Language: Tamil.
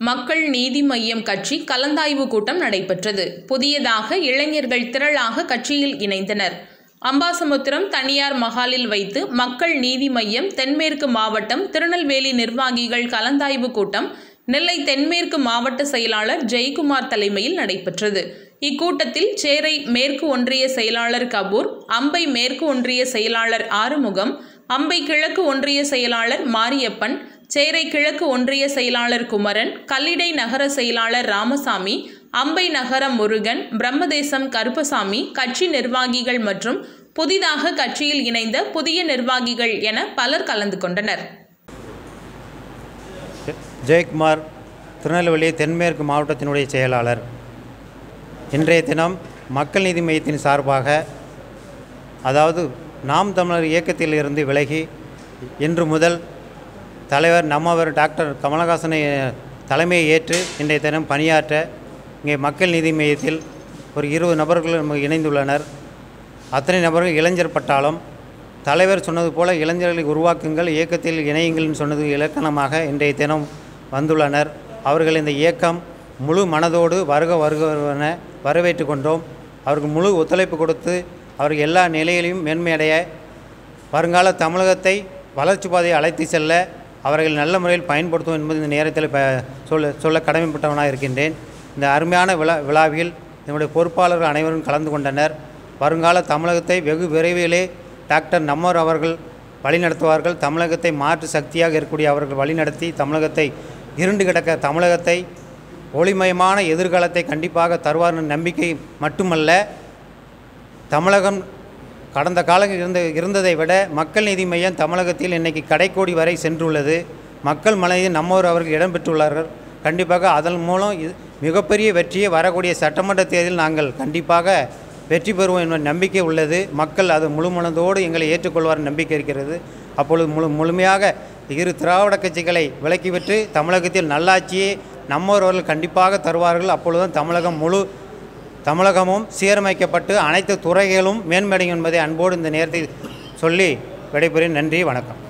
மக்கள் நீதி மய்யம் கட்சி கலந்தாய்வு கூட்டம் நடைபெற்றது புதியதாக இளைஞர்கள் திரளாக கட்சியில் இணைந்தனர் அம்பாசமுத்திரம் தனியார் மகாலில் வைத்து மக்கள் நீதி மய்யம் தென்மேற்கு மாவட்டம் திருநெல்வேலி நிர்வாகிகள் கலந்தாய்வு கூட்டம் நெல்லை தென்மேற்கு மாவட்ட செயலாளர் ஜெயக்குமார் தலைமையில் நடைபெற்றது இக்கூட்டத்தில் சேரை மேற்கு ஒன்றிய செயலாளர் கபூர் அம்பை மேற்கு ஒன்றிய செயலாளர் ஆறுமுகம் அம்பை கிழக்கு ஒன்றிய செயலாளர் மாரியப்பன் சேரை கிழக்கு ஒன்றிய செயலாளர் குமரன் கல்லிடை நகர செயலாளர் ராமசாமி அம்பை நகரம் முருகன் பிரம்மதேசம் கருப்பசாமி கட்சி நிர்வாகிகள் மற்றும் புதிதாக கட்சியில் இணைந்த புதிய நிர்வாகிகள் என பலர் கலந்து கொண்டனர் ஜெயக்குமார் திருநெல்வேலி தென்மேற்கு மாவட்டத்தினுடைய செயலாளர் இன்றைய தினம் மக்கள் நீதி மையத்தின் சார்பாக அதாவது நாம் தமிழர் இயக்கத்தில் இருந்து விலகி இன்று முதல் தலைவர் நம்மவர் டாக்டர் கமலஹாசனை தலைமையை ஏற்று இன்றைய தினம் பணியாற்ற இங்கே மக்கள் நீதி மையத்தில் ஒரு இருபது நபர்கள் நமக்கு இணைந்துள்ளனர் அத்தனை நபர்கள் இளைஞர் பட்டாளம் தலைவர் சொன்னது போல இளைஞர்களை உருவாக்குங்கள் இயக்கத்தில் இணையுங்கள்னு சொன்னது இலக்கணமாக இன்றைய தினம் வந்துள்ளனர் அவர்கள் இந்த இயக்கம் முழு மனதோடு வருக வருகவென வரவேற்று கொண்டோம் அவருக்கு முழு ஒத்துழைப்பு கொடுத்து அவர்கள் எல்லா நிலையிலையும் மேன்மையடைய வருங்கால தமிழகத்தை வளர்ச்சி பாதையை அழைத்து செல்ல அவர்கள் நல்ல முறையில் பயன்படுத்தும் என்பது இந்த நேரத்தில் ப சொல்ல சொல்ல கடமைப்பட்டவனாக இருக்கின்றேன் இந்த அருமையான விழா விழாவில் என்னுடைய பொறுப்பாளர்கள் அனைவரும் கலந்து கொண்டனர் வருங்கால தமிழகத்தை வெகு விரைவிலே டாக்டர் நம்மர் அவர்கள் வழிநடத்துவார்கள் தமிழகத்தை மாற்று சக்தியாக இருக்கக்கூடிய அவர்கள் வழிநடத்தி தமிழகத்தை இருண்டு கிடக்க தமிழகத்தை ஒளிமயமான எதிர்காலத்தை கண்டிப்பாக தருவார் நம்பிக்கை மட்டுமல்ல தமிழகம் கடந்த காலங்களில் இருந்த இருந்ததை விட மக்கள் நீதி மையம் தமிழகத்தில் இன்றைக்கி கடைக்கோடி வரை சென்றுள்ளது மக்கள் மனதில் நம்மோர் அவர்கள் இடம்பெற்றுள்ளார்கள் கண்டிப்பாக அதன் மூலம் இது மிகப்பெரிய வெற்றியை வரக்கூடிய சட்டமன்ற தேர்தலில் நாங்கள் கண்டிப்பாக வெற்றி பெறுவோம் என்ற நம்பிக்கை உள்ளது மக்கள் அது முழு மனதோடு எங்களை ஏற்றுக்கொள்வார் நம்பிக்கை இருக்கிறது அப்பொழுது முழு முழுமையாக இரு திராவிட கட்சிகளை விலக்கிவிட்டு தமிழகத்தில் நல்லாட்சியை நம்மோரவர்கள் கண்டிப்பாக தருவார்கள் அப்பொழுதுதான் தமிழகம் முழு தமிழகமும் சீரமைக்கப்பட்டு அனைத்து துறைகளும் மேன்மடையும் என்பதை அன்போடு இந்த நேரத்தில் சொல்லி விடைபெறும் நன்றி வணக்கம்